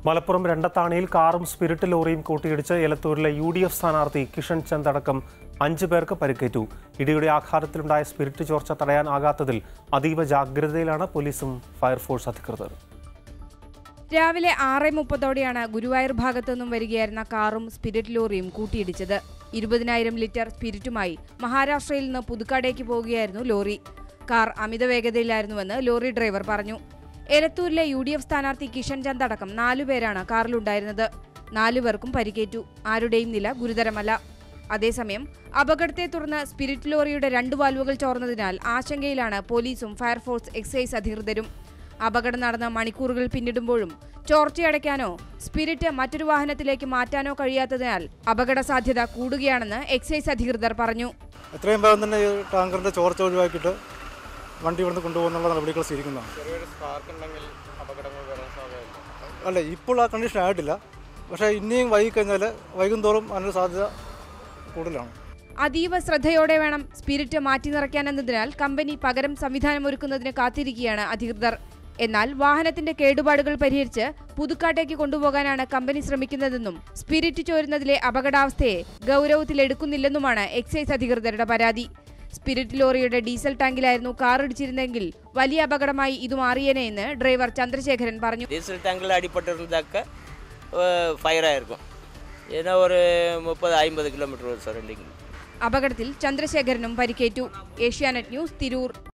മലപ്പുറം രണ്ടത്താണിയിൽ കാറും സ്പിരിറ്റ് ലോറിയും കൂട്ടിയിടിച്ച് എലത്തൂരിലെ യു ഡി എഫ് സ്ഥാനാർത്ഥി കിഷൻ ചന്ദ് അടക്കം അഞ്ചു പേർക്ക് പരിക്കേറ്റു ഇടിയുടെ ആഘാതത്തിലുണ്ടായ സ്പിരിറ്റ് ചോർച്ച തടയാനാകാത്തതിൽ അതീവ ജാഗ്രതയിലാണ് പോലീസും ഫയർഫോഴ്സ് അധികൃതർ രാവിലെ ആറ് മുപ്പതോടെയാണ് ഗുരുവായൂർ ഭാഗത്തു നിന്നും വരികയായിരുന്ന കാറും സ്പിരിറ്റ് ലോറിയും കൂട്ടിയിടിച്ചത് ഇരുപതിനായിരം ലിറ്റർ സ്പിരിറ്റുമായി മഹാരാഷ്ട്രയിൽ നിന്ന് പുതുക്കാടേക്ക് പോവുകയായിരുന്നു ലോറി കാർ അമിത വേഗതയിലായിരുന്നുവെന്ന് ലോറി ഡ്രൈവർ പറഞ്ഞു എലത്തൂരിലെ യു ഡി എഫ് സ്ഥാനാർത്ഥി കിഷൻ ചന്ദ് അടക്കം നാലുപേരാണ് കാറിലുണ്ടായിരുന്നത് നാലുപേർക്കും പരിക്കേറ്റു ആരുടെയും നില ഗുരുതരമല്ല അതേസമയം അപകടത്തെ തുടർന്ന് സ്പിരിറ്റ് ലോറിയുടെ രണ്ട് വാൽവുകൾ ചോർന്നതിനാൽ ആശങ്കയിലാണ് പോലീസും ഫയർഫോഴ്സ് എക്സൈസ് അധികൃതരും അപകടം നടന്ന മണിക്കൂറുകൾ പിന്നിടുമ്പോഴും ചോർച്ചയടയ്ക്കാനോ സ്പിരിറ്റ് മറ്റൊരു വാഹനത്തിലേക്ക് മാറ്റാനോ കഴിയാത്തതിനാൽ അപകട സാധ്യത കൂടുകയാണെന്ന് എക്സൈസ് അധികൃതർ പറഞ്ഞു എത്രയും വേഗം തന്നെ ഈ ടാങ്കറിൻ്റെ ചോർച്ച ഒഴിവാക്കിയിട്ട് വണ്ടി ഇവിടുന്ന് കൊണ്ടുപോകുന്നുള്ള നടപടികൾ സ്വീകരിക്കുന്നതാണ് അല്ല ഇപ്പോൾ ആ കണ്ടീഷൻ ആയിട്ടില്ല പക്ഷേ ഇനിയും വൈകിക്കഴിഞ്ഞാൽ വൈകുന്തോറും അതിനൊരു സാധ്യത കൂടുതലാണ് അതീവ ശ്രദ്ധയോടെ വേണം സ്പിരിറ്റ് മാറ്റി നിറയ്ക്കാനെന്നതിനാൽ കമ്പനി പകരം സംവിധാനമൊരുക്കുന്നതിന് കാത്തിരിക്കുകയാണ് അധികൃതർ എന്നാൽ വാഹനത്തിന്റെ കേടുപാടുകൾ പരിഹരിച്ച് പുതുക്കാട്ടേക്ക് കൊണ്ടുപോകാനാണ് കമ്പനി ശ്രമിക്കുന്നതെന്നും സ്പിരിറ്റ് ചോരുന്നതിലെ അപകടാവസ്ഥയെ ഗൗരവത്തിലെടുക്കുന്നില്ലെന്നുമാണ് എക്സൈസ് അധികൃതരുടെ പരാതി സ്പിരിറ്റ് ലോറിയുടെ ഡീസൽ ടാങ്കിലായിരുന്നു കാർ ഇടിച്ചിരുന്നെങ്കിൽ വലിയ അപകടമായി ഇത് മാറിയേനെയെന്ന് ഡ്രൈവർ ചന്ദ്രശേഖരൻ പറഞ്ഞു டீசல் டேங்கில் அடிபட்டிருந்தாக்க ஃபயர் ஆகிருக்கும் ஏன்னா ஒரு முப்பது ஐம்பது கிலோமீட்டர் வரும் சரௌண்டிங் അപകടത്തിൽ ചന്ദ്രശേഖരനും പരിക്കേറ്റു ഏഷ്യാനെറ്റ് ന്യൂസ് തിരൂർ